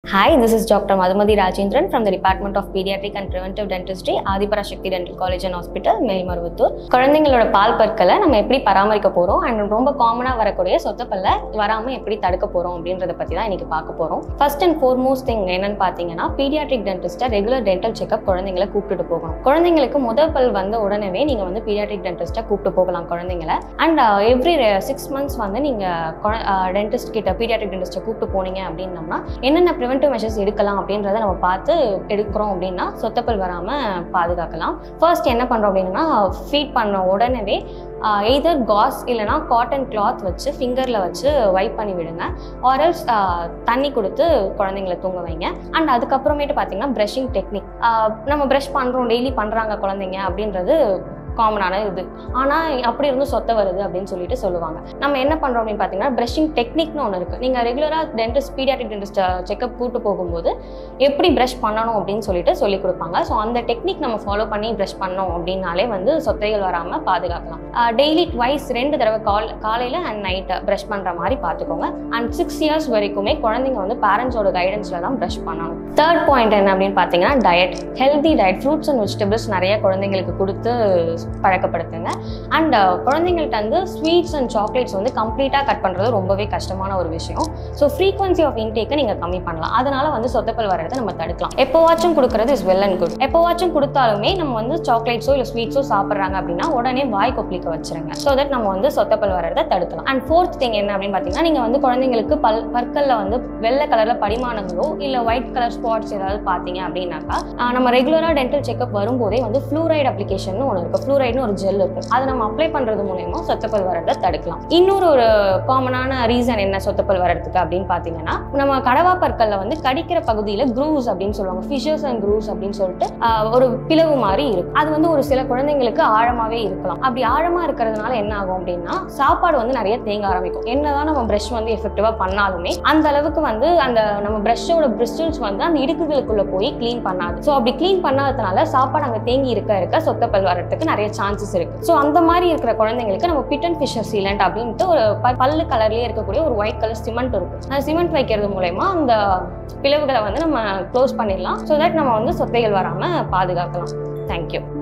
Hi, this is Dr. Madhumati Rajendran from the Department of Pediatric and Preventive Dentistry, Adhipara Sakthi dental college and hospital Melmaruvathur குழந்தைங்களோட பால் பற்களை நம்ம எப்படி பராமரிக்க போகிறோம் அண்ட் ரொம்ப காமனாக வரக்கூடிய சொத்தப்பல்ல வராமல் எப்படி தடுக்க போகிறோம் அப்படின்றத பற்றி தான் இன்னைக்கு பார்க்க போகிறோம் ஃபர்ஸ்ட் அண்ட் ஃபோர்மோஸ்ட் திங் என்னன்னு பார்த்தீங்கன்னா பீடியாட்ரிக் டென்டிஸ்ட்டை ரெகுலர் டென்டல் செக்அப் குழந்தைங்களை கூப்பிட்டுட்டு போகணும் குழந்தைங்களுக்கு முதல் பல் வந்த உடனே நீங்கள் வந்து பீடியாட்ரிக் டென்டிஸ்ட்டை கூப்பிட்டு போகலாம் குழந்தைங்களை அண்ட் எவ்ரி சிக்ஸ் மந்த்ஸ் வந்து நீங்கள் டென்டிஸ்ட் கிட்ட பீடியாட்ரிக் டென்டிஸ்ட்டை கூப்பிட்டு போனீங்க அப்படின்னம்னா என்னென்ன ப்ரிவென்டிவ் மெஷர்ஸ் எடுக்கலாம் அப்படின்றத நம்ம பார்த்து எடுக்கிறோம் அப்படின்னா சொத்தப்பல் வராமல் பாதுகாக்கலாம் ஃபர்ஸ்ட் என்ன பண்ணுறோம் அப்படின்னா ஃபீட் பண்ண உடனே எய்தர் காஸ் இல்லைனா காட்டன் கிளாத் வச்சு ஃபிங்கரில் வச்சு வைப் பண்ணி விடுங்க ஆரல்ஸ் தண்ணி கொடுத்து குழந்தைங்கள தூங்க வைங்க அண்ட் அதுக்கப்புறமேட்டு பார்த்தீங்கன்னா ப்ரஷிங் டெக்னிக் நம்ம ப்ரஷ் பண்ணுறோம் டெய்லி பண்ணுறாங்க குழந்தைங்க அப்படின்றது காமனான இது ஆனால் அப்படி இருந்தும் சொத்த வருது அப்படின்னு சொல்லிட்டு சொல்லுவாங்க நம்ம என்ன பண்ணுறோம் அப்படின்னு பார்த்தீங்கன்னா ப்ரஷிங் டெக்னிக்னு ஒன்று இருக்குது நீங்கள் ரெகுலராக டென்டிஸ்ட் பீடியாட்ரிக் டென்டிஸ்ட் செக்அப் கூட்டு போகும்போது எப்படி ப்ரஷ் பண்ணணும் அப்படின்னு சொல்லிட்டு சொல்லி கொடுப்பாங்க ஸோ அந்த டெக்னிக் நம்ம ஃபாலோ பண்ணி ப்ரஷ் பண்ணோம் அப்படின்னாலே வந்து சொத்தைகள் வராமல் பாதுகாக்கலாம் டெய்லி ட்வைஸ் ரெண்டு தடவை கால் காலையில் அண்ட் நைட்டை ப்ரஷ் பண்ணுற மாதிரி பார்த்துக்கோங்க அண்ட் சிக்ஸ் இயர்ஸ் வரைக்குமே குழந்தைங்க வந்து பேரண்ட்ஸோட கைடன்ஸில் தான் ப்ரஷ் பண்ணணும் தேர்ட் பாயிண்ட் என்ன அப்படின்னு பார்த்தீங்கன்னா diet healthy diet fruits and vegetables நிறைய குழந்தைங்களுக்கு கொடுத்து பழக்கப்படுத்துங்க அண்ட் குழந்தைங்கள்ட்ட வந்து ஸ்வீட்ஸ் அண்ட் சாக்லேட்ஸ் வந்து கம்ப்ளீட்டாக கட் பண்ணுறது ரொம்பவே கஷ்டமான ஒரு விஷயம் ஸோ ஃப்ரீக்வன்சி ஆஃப் இன்டேக்கை நீங்கள் கம்மி பண்ணலாம் அதனால வந்து சொத்தப்பல் வரதை நம்ம தடுக்கலாம் எப்போவாச்சும் கொடுக்கறது இஸ் வெல் அண்ட் குட் எப்போவாச்சும் கொடுத்தாலுமே நம்ம வந்து சாக்லேட்ஸோ இல்லை ஸ்வீட்ஸோ சாப்பிட்றாங்க அப்படின்னா உடனே வாய் கொப்பளிக்க வச்சிருங்க ஸோ தட் நம்ம வந்து சொத்தப்பல் வரதை தடுக்கலாம் அண்ட் ஃபோர்த் திங் என்ன அப்படின்னு பார்த்தீங்கன்னா நீங்கள் வந்து குழந்தைங்களுக்கு பல் பற்களில் வந்து வெள்ளை கலரில் படிமானங்களோ இல்லை ஒயிட் கலர் ஸ்பாட்ஸ் ஏதாவது பார்த்தீங்க அப்படின்னாக்கா ஆஹ் நம்ம ரெகுலராக டென்டல் செக்அப் வரும்போதே வந்து ஃப்ளூரைடு அப்ளிகேஷன் ஒன்று இருக்குது ஃப்ளூரைடுன்னு ஒரு ஜெல் இருக்கு அதை நம்ம அப்ளை பண்றது மூலயமா சொத்தப்பல் வரதை தடுக்கலாம் இன்னொரு ஒரு காமனான ரீசன் என்ன சொத்தப்பல் வரதுக்கு அப்படின்னு பார்த்தீங்கன்னா நம்ம கடவா பற்கள்ல வந்து கடிக்கிற பகுதியில் க்ரூஸ் அப்படின்னு சொல்லுவாங்க ஃபிஷர்ஸ் அண்ட் க்ரூஸ் அப்படின்னு சொல்லிட்டு ஆஹ், ஒரு பிளவு மாதிரி இருக்கு அது வந்து ஒரு சில குழந்தைங்களுக்கு ஆழமாவே இருக்கலாம் அப்படி ஆழமா இருக்கிறதுனால என்ன ஆகும் அப்படின்னா சாப்பாடு வந்து நிறைய தேங்க ஆரம்பிக்கும் என்னதான் நம்ம ப்ரஷ் வந்து எஃபெக்டிவா பண்ணாலுமே அந்த அளவுக்கு வந்து அந்த நம்ம ப்ரஷ்ஷோட பிரிஸ்டல்ஸ் வந்து அந்த இடுக்குகளுக்குள்ள போய் க்ளீன் பண்ணாது ஸோ அப்படி க்ளீன் பண்ணாததுனால சாப்பாடு அங்கே தேங்கி இருக்க இருக்க சொத்தப்பல் வரதுக்கு நிறைய சான்சஸ் இருக்கு ஸோ அந்த மாதிரி இருக்கிற குழந்தைங்களுக்கு நம்ம பிட் அண்ட் ஃபிஷர் சீலண்ட் அப்படின்ட்டு ஒரு ப- பல்லு கலர்லேயே இருக்கக்கூடிய ஒரு ஒயிட் கலர் சிமெண்ட் இருக்கும் அந்த சிமெண்ட் வைக்கிறது மூலயமா அந்த பிளவுகளை வந்து நம்ம க்ளோஸ் பண்ணிடலாம் ஸோ தட் நம்ம வந்து சொத்தைகள் வராமல் பாதுகாக்கலாம் தேங்க்யூ